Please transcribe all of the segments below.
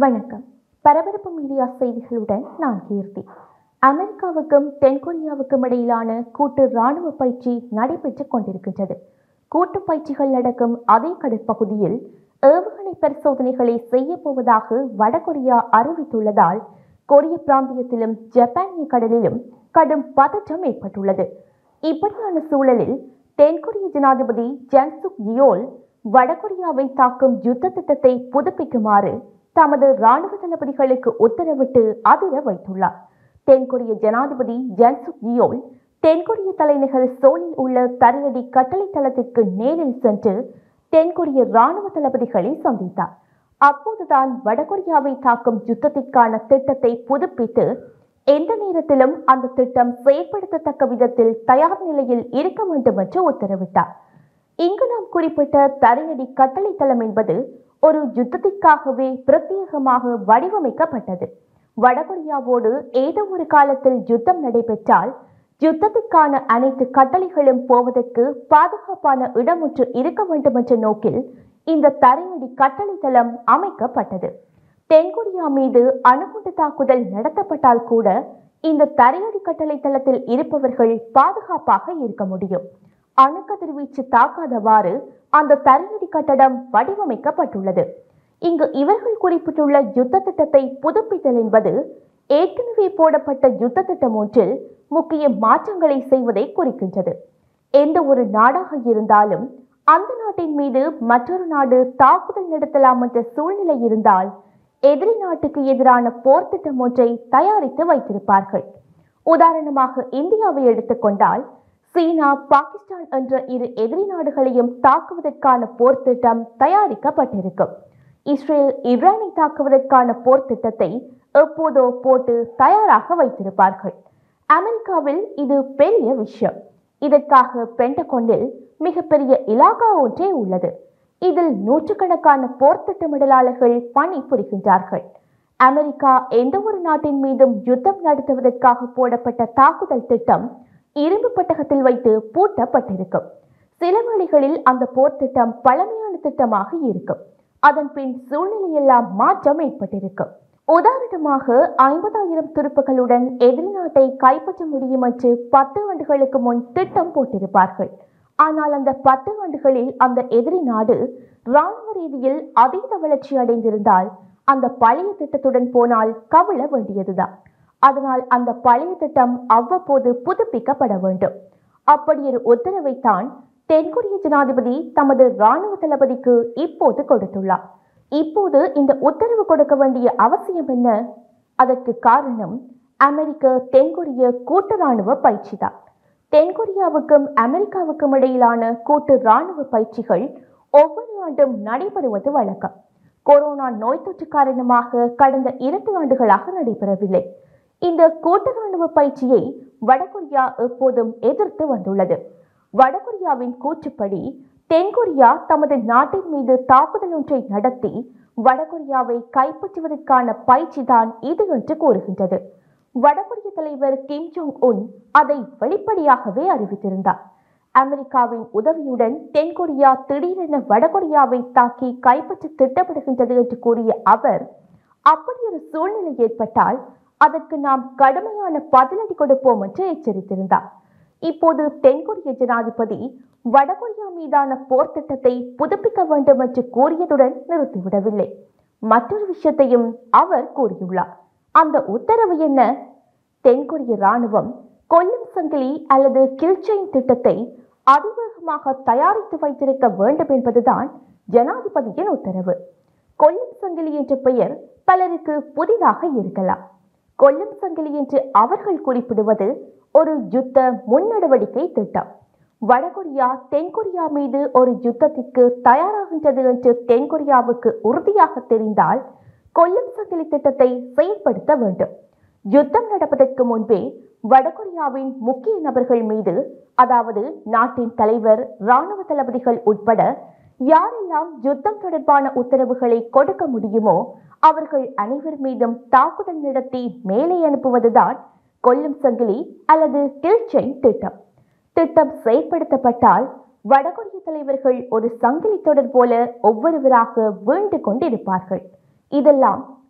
வணக்கம் பரபரப்பு மீடியா செய்திகளுடன் நான் கீர்த்தி அமெரிக்காவுக்கும் தென்கொரியாவுக்கும் இடையிலான கூட்டு ராணுவ பயிற்சி நடைபெற்றுக் கொண்டிருக்கின்றது கூட்டு பயிற்சிகள் நடக்கும் அதே கடற்பகுதியில் ஏவுகணை பரிசோதனைகளை செய்ய போவதாக வடகொரியா அறிவித்துள்ளதால் கொரிய பிராந்தியத்திலும் ஜப்பானிய கடலிலும் கடும் பதற்றம் ஏற்பட்டுள்ளது இப்படியான சூழலில் தென்கொரிய ஜனாதிபதி ஜன்சுக் ஜியோல் வடகொரியாவை தாக்கும் யுத்த திட்டத்தை புதுப்பிக்குமாறு தமது ராணுவ தளபதிகளுக்கு உத்தரவிட்டு அதிர வைத்துள்ளார் தென்கொரிய ஜனாதிபதி ஜன்சுக் ஜியோல் தென்கொரிய தலைநகர் சோலில் உள்ள தரையடி கட்டளை தளத்திற்கு நேரில் சென்று தென்கொரிய ராணுவ தளபதிகளை சந்தித்தார் அப்போதுதான் வடகொரியாவை தாக்கும் யுத்தத்திற்கான திட்டத்தை புதுப்பித்து எந்த நேரத்திலும் அந்த திட்டம் செயல்படுத்தத்தக்க விதத்தில் தயார் நிலையில் இருக்க வேண்டும் என்று உத்தரவிட்டார் இங்கு நாம் குறிப்பிட்ட தரையடி கட்டளை தளம் என்பது ஒரு யுத்தத்திற்காகவே பிரத்யேகமாக வடிவமைக்கப்பட்டது வடகொரியாவோடு ஏதோ ஒரு காலத்தில் யுத்தம் நடைபெற்றால் யுத்தத்திற்கான அனைத்து கட்டளைகளும் போவதற்கு பாதுகாப்பான இடம் ஒன்று இருக்க வேண்டும் என்ற நோக்கில் இந்த தரையடி கட்டளை தளம் அமைக்கப்பட்டது தென்கொரியா மீது அணுகுண்டு தாக்குதல் நடத்தப்பட்டால் கூட இந்த தரையடி கட்டளை தளத்தில் இருப்பவர்கள் பாதுகாப்பாக இருக்க முடியும் அணுக்கதிர்வீச்சு தாக்காதவாறு அந்த தரையடி கட்டடம் வடிவமைக்கப்பட்டுள்ளது இங்கு இவர்கள் குறிப்பிட்டுள்ள யுத்த திட்டத்தை புதுப்பித்தல் என்பது ஏற்கனவே போடப்பட்ட யுத்த திட்டம் ஒன்றில் முக்கிய மாற்றங்களை செய்வதை குறிக்கின்றது எந்த ஒரு நாடாக இருந்தாலும் அந்த நாட்டின் மீது மற்றொரு நாடு தாக்குதல் நடத்தலாம் என்ற சூழ்நிலை இருந்தால் எதிரி நாட்டுக்கு எதிரான போர் திட்டம் ஒன்றை தயாரித்து வைத்திருப்பார்கள் உதாரணமாக இந்தியாவை எடுத்துக்கொண்டால் சீனா பாகிஸ்தான் என்ற இரு எதிரி நாடுகளையும் தாக்குவதற்கான போர் திட்டம் தயாரிக்கப்பட்டிருக்கும் இஸ்ரேல் ஈரானை தாக்குவதற்கான போர் திட்டத்தை எப்போதோ போட்டு தயாராக வைத்திருப்பார்கள் அமெரிக்காவில் இது பெரிய விஷயம் இதற்காக பென்டகொண்டில் மிகப்பெரிய இலாகா ஒன்றே உள்ளது இதில் நூற்றுக்கணக்கான போர் திட்டமிடலாளர்கள் பணி புரிகின்றார்கள் அமெரிக்கா எந்த ஒரு நாட்டின் மீதும் யுத்தம் நடத்துவதற்காக போடப்பட்ட தாக்குதல் திட்டம் இரும்பு பட்டகத்தில் வைத்து பூட்டப்பட்டிருக்கும் சில வேளைகளில் அந்த போர் திட்டம் பழமையான திட்டமாக இருக்கும் அதன் பின் சூழ்நிலையெல்லாம் மாற்றம் ஏற்பட்டிருக்கும் உதாரணமாக ஐம்பதாயிரம் துருப்புகளுடன் எதிரி நாட்டை கைப்பற்ற முடியும் என்று பத்து ஆண்டுகளுக்கு முன் திட்டம் போட்டிருப்பார்கள் ஆனால் அந்த பத்து ஆண்டுகளில் அந்த எதிரி நாடு இராணுவ ரீதியில் அதீத வளர்ச்சி அடைந்திருந்தால் அந்த பழைய திட்டத்துடன் போனால் கவிழ வேண்டியதுதான் அதனால் அந்த பழைய திட்டம் அவ்வப்போது புதுப்பிக்கப்பட வேண்டும் அப்படி ஒரு உத்தரவைத்தான் தென்கொரிய ஜனாதிபதி தமது இராணுவ தளபதிக்கு இப்போது கொடுத்துள்ளார் இப்போது இந்த உத்தரவு கொடுக்க வேண்டிய அவசியம் என்ன அதற்கு காரணம் அமெரிக்க தென்கொரிய கூட்டு ராணுவ பயிற்சி தான் தென்கொரியாவுக்கும் அமெரிக்காவுக்கும் இடையிலான கூட்டு ராணுவ பயிற்சிகள் ஒவ்வொரு ஆண்டும் நடைபெறுவது வழக்கம் கொரோனா நோய் தொற்று காரணமாக கடந்த இரண்டு ஆண்டுகளாக நடைபெறவில்லை இந்த கூட்டு ராணுவ பயிற்சியை வடகொரியா எப்போதும் எதிர்த்து வந்துள்ளது வடகொரியாவின் கூற்றுப்படி தென்கொரியா தமது நாட்டின் மீது தாக்குதல் ஒன்றை நடத்தி வடகொரியாவை கைப்பற்றுவதற்கான பயிற்சிதான் இது என்று கூறுகின்றது வடகொரிய தலைவர் கிம் ஜோங் உன் அதை வெளிப்படையாகவே அறிவித்திருந்தார் அமெரிக்காவின் உதவியுடன் தென்கொரியா திடீரென வடகொரியாவை தாக்கி கைப்பற்ற திட்டமிடுகின்றது என்று கூறிய அவர் அப்படி ஒரு சூழ்நிலை ஏற்பட்டால் அதற்கு நாம் கடுமையான பதிலடி கொடுப்போம் என்று எச்சரித்திருந்தார் இப்போது தென்கொரிய ஜனாதிபதி வடகொரியா மீதான போர் திட்டத்தை புதுப்பிக்க வேண்டும் என்று கூறியதுடன் நிறுத்திவிடவில்லை மற்றொரு விஷயத்தையும் அவர் கூறியுள்ளார் அந்த உத்தரவு என்ன தென்கொரிய ராணுவம் கொல்லும் சங்கிலி அல்லது கில்செயின் திட்டத்தை அதிவேகமாக தயாரித்து வைத்திருக்க வேண்டும் என்பதுதான் ஜனாதிபதியின் உத்தரவு கொல்லும் சங்கிலி என்ற பெயர் பலருக்கு புதிதாக இருக்கலாம் கொல்லும் சங்கிலி என்று அவர்கள் குறிப்பிடுவது ஒரு யுத்த முன்னடவடிக்கை திட்டம் வடகொரியா தென்கொரியா மீது ஒரு யுத்தத்திற்கு தயாராகின்றது என்று தென்கொரியாவுக்கு உறுதியாக தெரிந்தால் கொல்லும் சங்கிலி திட்டத்தை செயல்படுத்த வேண்டும் யுத்தம் நடப்பதற்கு முன்பே வடகொரியாவின் முக்கிய நபர்கள் மீது அதாவது நாட்டின் தலைவர் இராணுவ தளபதிகள் உட்பட யாரெல்லாம் யுத்தம் தொடர்பான உத்தரவுகளை கொடுக்க முடியுமோ அவர்கள் அனைவர் மீதும் தாக்குதல் நடத்தி மேலே அனுப்புவதுதான் கொல்லும் சங்கிலி அல்லது கில்செயின் திட்டம் திட்டம் செயல்படுத்தப்பட்டால் வடகொரிய தலைவர்கள் ஒரு சங்கிலி தொடர் போல ஒவ்வொருவராக வீழ்ந்து கொண்டிருப்பார்கள் இதெல்லாம்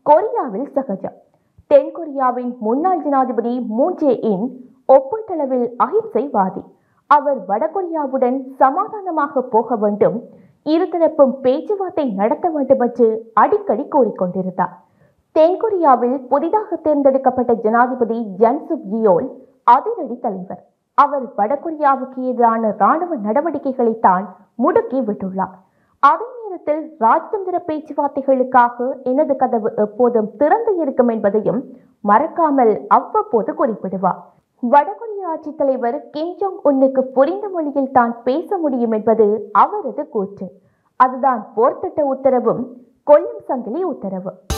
கொரியாவில் சகஜம் தென்கொரியாவின் முன்னாள் ஜனாதிபதி மூன் ஜே இன் ஒப்பீட்டளவில் அகிம்சைவாதி அவர் வடகொரியாவுடன் சமாதானமாக போக வேண்டும் இருதரப்பும் பேச்சுவார்த்தை நடத்த வேண்டும் என்று அடிக்கடி கூறிக்கொண்டிருந்தார் தென்கொரியாவில் புதிதாக தேர்ந்தெடுக்கப்பட்ட ஜனாதிபதி ஜன்சுக் யியோல் அதிரடி தலைவர் அவர் வடகொரியாவுக்கு எதிரான ராணுவ நடவடிக்கைகளை தான் முடுக்கி விட்டுள்ளார் அதே நேரத்தில் ராஜதந்திர பேச்சுவார்த்தைகளுக்காக எனது கதவு எப்போதும் திறந்து இருக்கும் என்பதையும் மறக்காமல் அவ்வப்போது குறிப்பிடுவார் வடகொரிய ஆட்சித் தலைவர் கிம் ஜோங் உன்னுக்கு புரிந்த மொழியில் தான் பேச முடியும் என்பது அவரது கூற்று அதுதான் போர்த்திட்ட உத்தரவும் கொல்லும் சங்கிலி உத்தரவு